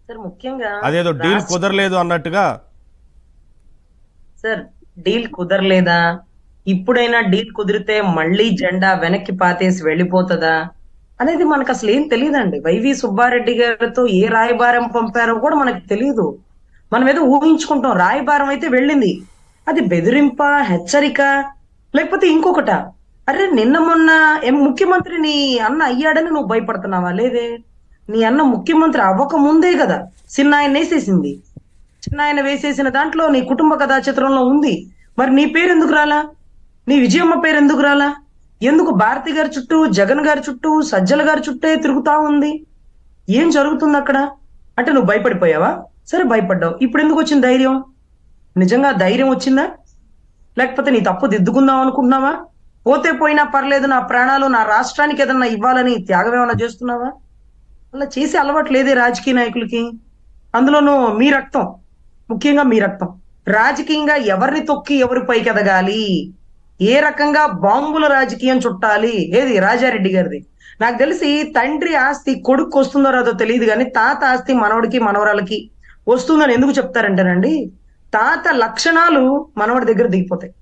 Sir ముఖ్యంగా అదేదో deal రాష్ట్ర- కుదరలేదు అన్నట్టుగా సార్ డీల్ కుదరలేదా ఇప్పుడైనా డీల్ కుదిరితే మళ్ళీ జెండా వెనక్కి పాతేసి వెళ్ళిపోతుందా అనేది మనకు అసలు ఏం తెలియదండి వైవి సుబ్బారెడ్డి గారితో ఏ రాయబారం పంపారో కూడా మనకు తెలియదు మనం ఏదో ఊహించుకుంటాం రాయబారం అయితే వెళ్ళింది అది బెదిరింప హెచ్చరిక లేకపోతే ఇంకొకట అరే నిన్న మొన్న ఏం ముఖ్యమంత్రి నీ అన్న అయ్యాడని నువ్వు భయపడుతున్నావా లేదే నీ అన్న ముఖ్యమంత్రి అవ్వక ముందే కదా చిన్న ఆయన వేసేసింది చిన్న ఆయన వేసేసిన దాంట్లో నీ కుటుంబ కథా చిత్రంలో ఉంది మరి నీ పేరు ఎందుకు రాలా నీ విజయమ్మ పేరు ఎందుకు రాలా ఎందుకు భారతి గారి చుట్టూ జగన్ గారి చుట్టూ సజ్జల గారి చుట్టే తిరుగుతా ఉంది ఏం జరుగుతుంది అక్కడ అంటే నువ్వు భయపడిపోయావా సరే భయపడ్డావు ఇప్పుడు ఎందుకు వచ్చింది ధైర్యం నిజంగా ధైర్యం వచ్చిందా లేకపోతే నీ తప్పు దిద్దుకుందాం అనుకుంటున్నావా పోతే పోయినా పర్లేదు నా ప్రాణాలు నా రాష్ట్రానికి ఏదన్నా ఇవ్వాలని త్యాగం ఏమైనా చేస్తున్నావా అలా చేసే అలవాటు లేదే రాజకీయ నాయకులకి అందులోనూ మీ రక్తం ముఖ్యంగా మీ రక్తం రాజకీయంగా ఎవరిని తొక్కి ఎవరు పైకి ఎదగాలి ఏ రకంగా బాంబుల రాజకీయం చుట్టాలి ఏది రాజారెడ్డి గారిది నాకు తెలిసి తండ్రి ఆస్తి కొడుకు వస్తుందో రాదో తెలియదు కానీ తాత ఆస్తి మనవడికి మనవరాలకి వస్తుందని ఎందుకు చెప్తారంటేనండి తాత లక్షణాలు మనవడి దగ్గర దిగిపోతాయి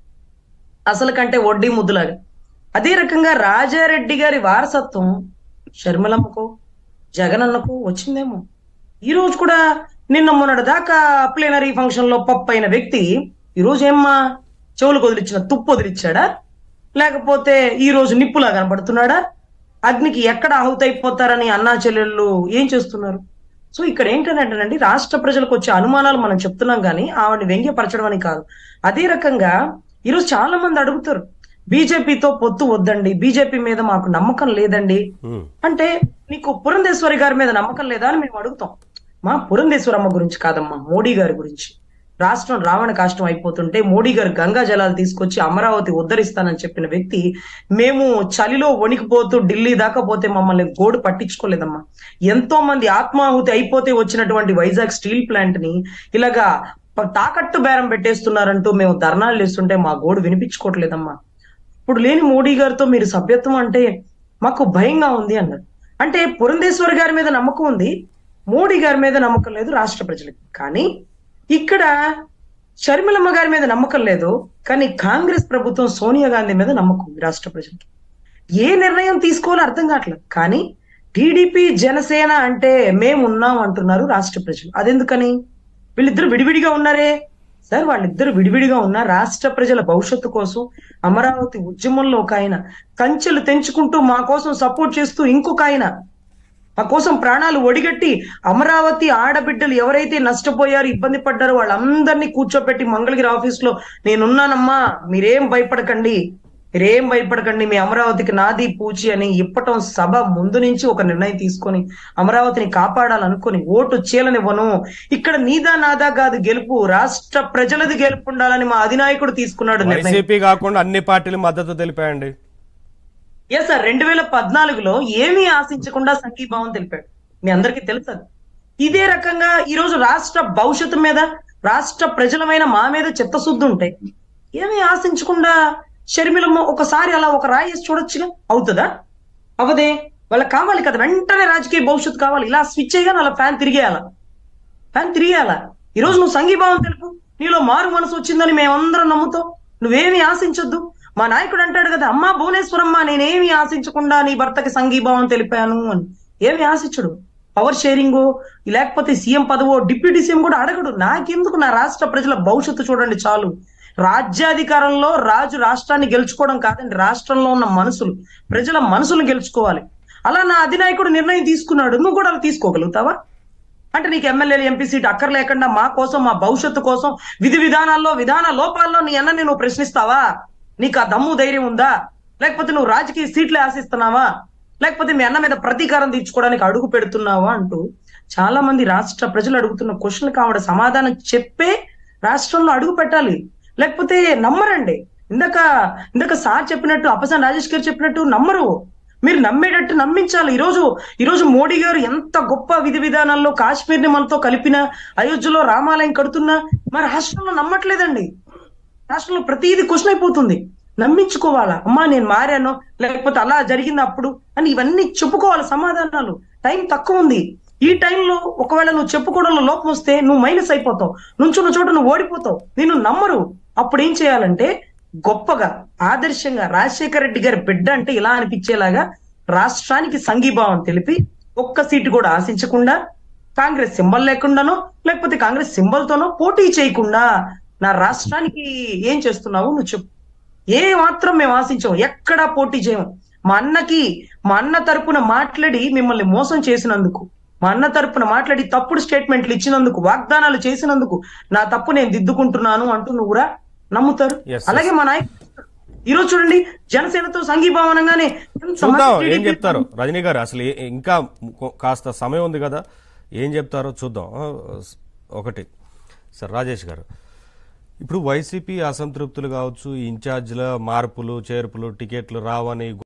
అసలు కంటే వడ్డీ ముద్దులాగా అదే రకంగా రాజారెడ్డి గారి వారసత్వం షర్మిలమ్మకో జగనన్నకు వచ్చిందేమో ఈ రోజు కూడా నిన్న మొన్నటి దాకా ప్లేనరీ ఫంక్షన్ లో పప్పు అయిన వ్యక్తి ఈ రోజు ఏమ్మా చెవులు వదిలిచ్చిన తుప్పు వదిలిచ్చాడా లేకపోతే ఈ రోజు నిప్పులా కనపడుతున్నాడా అగ్నికి ఎక్కడ ఆహుతి అయిపోతారని అన్నా చెల్లెళ్ళు ఏం చేస్తున్నారు సో ఇక్కడ ఏంటంటేనండి రాష్ట్ర ప్రజలకు వచ్చే అనుమానాలు మనం చెప్తున్నాం కానీ ఆవిడని వ్యంగ్యపరచడం అని కాదు అదే రకంగా ఈరోజు చాలా మంది అడుగుతారు బీజేపీతో పొత్తు వద్దండి బీజేపీ మీద మాకు నమ్మకం లేదండి ఉమ్, అంటే నీకు పురంధేశ్వరి గారి మీద నమ్మకం లేదా అని మేము అడుగుతాం మా పురంధేశ్వరమ్మ గురించి కాదమ్మా మోడీ గారి గురించి రాష్ట్రం రావణ కాష్టం అయిపోతుంటే మోడీ గారు గంగా జలాలు తీసుకొచ్చి అమరావతి ఉద్ధరిస్తానని చెప్పిన వ్యక్తి మేము చలిలో వణికిపోతూ ఢిల్లీ దాకా పోతే మమ్మల్ని గోడు పట్టించుకోలేదమ్మా ఎంతో మంది ఆత్మాహుతి అయిపోతే వచ్చినటువంటి వైజాగ్ స్టీల్ ప్లాంట్ ని ఇలాగా ప- తాకట్టు బేరం పెట్టేస్తున్నారంటూ మేము ధర్నాలు చేస్తుంటే మా గోడు వినిపించుకోవట్లేదమ్మా ఇప్పుడు లేని మోడీ గారితో మీరు సభ్యత్వం అంటే మాకు భయంగా ఉంది అన్నారు అంటే పురంధేశ్వరి గారి మీద నమ్మకం ఉంది మోడీ గారి మీద నమ్మకం లేదు రాష్ట్ర ప్రజలకి కానీ ఇక్కడ షర్మిలమ్మ గారి మీద నమ్మకం లేదు కానీ కాంగ్రెస్ ప్రభుత్వం సోనియా గాంధీ మీద నమ్మకం ఉంది రాష్ట్ర ప్రజలకి ఏ నిర్ణయం తీసుకోవాలో అర్థం కావట్లేదు కానీ టీడీపీ జనసేన అంటే మేము ఉన్నాం అంటున్నారు రాష్ట్ర ప్రజలు అదెందుకని వీళ్ళిద్దరు విడివిడిగా ఉన్నారే సార్ వాళ్ళిద్దరు విడివిడిగా ఉన్న రాష్ట్ర ప్రజల భవిష్యత్తు కోసం అమరావతి ఉద్యమంలో ఒక ఆయన కంచెలు తెంచుకుంటూ మా కోసం సపోర్ట్ చేస్తూ ఇంకొక ఆయన మా కోసం ప్రాణాలు ఒడిగట్టి అమరావతి ఆడబిడ్డలు ఎవరైతే నష్టపోయారు ఇబ్బంది పడ్డారో వాళ్ళందరినీ కూర్చోపెట్టి మంగళగిరి ఆఫీస్ లో నేనున్నానమ్మా మీరేం భయపడకండి మీరేం భయపడకండి మీ అమరావతికి నాది పూచి అని ఇప్పటం సభ ముందు నుంచి ఒక నిర్ణయం తీసుకొని అమరావతిని కాపాడాలనుకొని ఓటు చీలనివ్వను ఇక్కడ నీదా నాదా కాదు గెలుపు రాష్ట్ర ప్రజలది గెలుపు ఉండాలని మా అధినాయకుడు తీసుకున్నాడు నిర్ణయం వైసీపీ కాకుండా అన్ని పార్టీలు మద్దతు తెలిపాయండి ఎస్ సార్ రెండు వేల పద్నాలుగులో ఏమీ ఆశించకుండా సంఘీభావం తెలిపాడు మీ అందరికీ తెలుసు అది. ఇదే రకంగా ఈ రోజు రాష్ట్ర భవిష్యత్తు మీద రాష్ట్ర ప్రజలమైన మా మీద చిత్తశుద్ధి ఉంటే ఏమీ ఆశించకుండా షర్మిలమ్మ ఒకసారి అలా ఒక రాయి వేసి చూడొచ్చుగా అవుతుందా అవదే వాళ్ళకి కావాలి కదా వెంటనే రాజకీయ భవిష్యత్తు కావాలి ఇలా స్విచ్ చేయగానే అలా ఫ్యాన్ తిరిగేయాల ఫ్యాన్ తిరిగేయాల ఈ రోజు నువ్వు సంఘీభావం తెలుపు నీలో మారు మనసు వచ్చిందని మేమందరం నమ్ముతాం నువ్వేమీ ఆశించొద్దు మా నాయకుడు అంటాడు కదా అమ్మా భువనేశ్వరమ్మ నేనేమి ఆశించకుండా నీ భర్తకి సంఘీభావం తెలిపాను అని ఏమి ఆశించడు పవర్ షేరింగ్ లేకపోతే సీఎం పదవో డిప్యూటీ సీఎం కూడా అడగడు నాకెందుకు నా రాష్ట్ర ప్రజల భవిష్యత్తు చూడండి చాలు రాజ్యాధికారంలో రాజు రాష్ట్రాన్ని గెలుచుకోవడం కాదండి రాష్ట్రంలో ఉన్న మనసులు ప్రజల మనసులు గెలుచుకోవాలి అలా నా అధినాయకుడు నిర్ణయం తీసుకున్నాడు నువ్వు కూడా అలా తీసుకోగలుగుతావా అంటే నీకు ఎమ్మెల్యేలు ఎంపీ సీట్ అక్కర్లేకుండా మా కోసం మా భవిష్యత్తు కోసం విధి విధానాల్లో విధాన లోపాల్లో నీ అన్నని నువ్వు ప్రశ్నిస్తావా నీకు ఆ దమ్ము ధైర్యం ఉందా లేకపోతే నువ్వు రాజకీయ సీట్లే ఆశిస్తున్నావా లేకపోతే మీ అన్న మీద ప్రతీకారం తీర్చుకోవడానికి అడుగు పెడుతున్నావా అంటూ చాలా మంది రాష్ట్ర ప్రజలు అడుగుతున్న క్వశ్చన్లకు ఆవిడ సమాధానం చెప్పే రాష్ట్రంలో అడుగు పెట్టాలి లేకపోతే నమ్మరండి ఇందాక ఇందాక సార్ చెప్పినట్టు అప్పసాన్ రాజేష్ గారు చెప్పినట్టు నమ్మరు మీరు నమ్మేటట్టు నమ్మించాలి ఈరోజు ఈరోజు మోడీ గారు ఎంత గొప్ప విధి విధానాల్లో కాశ్మీర్ ని మనతో కలిపిన అయోధ్యలో రామాలయం కడుతున్నా మరి రాష్ట్రంలో నమ్మట్లేదండి రాష్ట్రంలో ప్రతిదీ క్వశ్చన్ అయిపోతుంది నమ్మించుకోవాలా అమ్మా నేను మారాను లేకపోతే అలా జరిగింది అప్పుడు అని ఇవన్నీ చెప్పుకోవాలి సమాధానాలు టైం తక్కువ ఉంది ఈ టైంలో ఒకవేళ నువ్వు చెప్పుకోవడంలో లోపం వస్తే నువ్వు మైనస్ అయిపోతావు నుంచున్న చోట నువ్వు ఓడిపోతావు నిన్ను నమ్మరు అప్పుడు ఏం చేయాలంటే గొప్పగా ఆదర్శంగా రాజశేఖర రెడ్డి గారి బిడ్డ అంటే ఇలా అనిపించేలాగా రాష్ట్రానికి సంఘీభావం తెలిపి ఒక్క సీటు కూడా ఆశించకుండా కాంగ్రెస్ సింబల్ లేకుండానో లేకపోతే కాంగ్రెస్ సింబల్ తోనో పోటీ చేయకుండా నా రాష్ట్రానికి ఏం చేస్తున్నావు నువ్వు చెప్పు ఏ మాత్రం మేము ఆశించాం ఎక్కడా పోటీ చేయము మా అన్నకి మా అన్న తరపున మాట్లాడి మిమ్మల్ని మోసం చేసినందుకు మా అన్న తరపున మాట్లాడి తప్పుడు స్టేట్మెంట్లు ఇచ్చినందుకు వాగ్దానాలు చేసినందుకు నా తప్పు నేను దిద్దుకుంటున్నాను అంటూ నువ్వు కూడా నమ్ముతారు Yes, yes. అలాగే మా నాయకుడు ఈరోజు చూడండి జనసేనతో సంఘీభావనంగానే ఎంత చూద్దాం మంది ఏం TDP చెప్తారు రజనీ గారు అసలు ఏ- ఇంకా కొ- కాస్త సమయం ఉంది కదా ఏం చెప్తారో చూద్దాం ఆ, ఒకటి సార్ రాజేష్ గారు ఇప్పుడు వైసీపీ అసంతృప్తులు కావచ్చు ఇన్ఛార్జీల మార్పులు చేర్పులు టికెట్లు రావని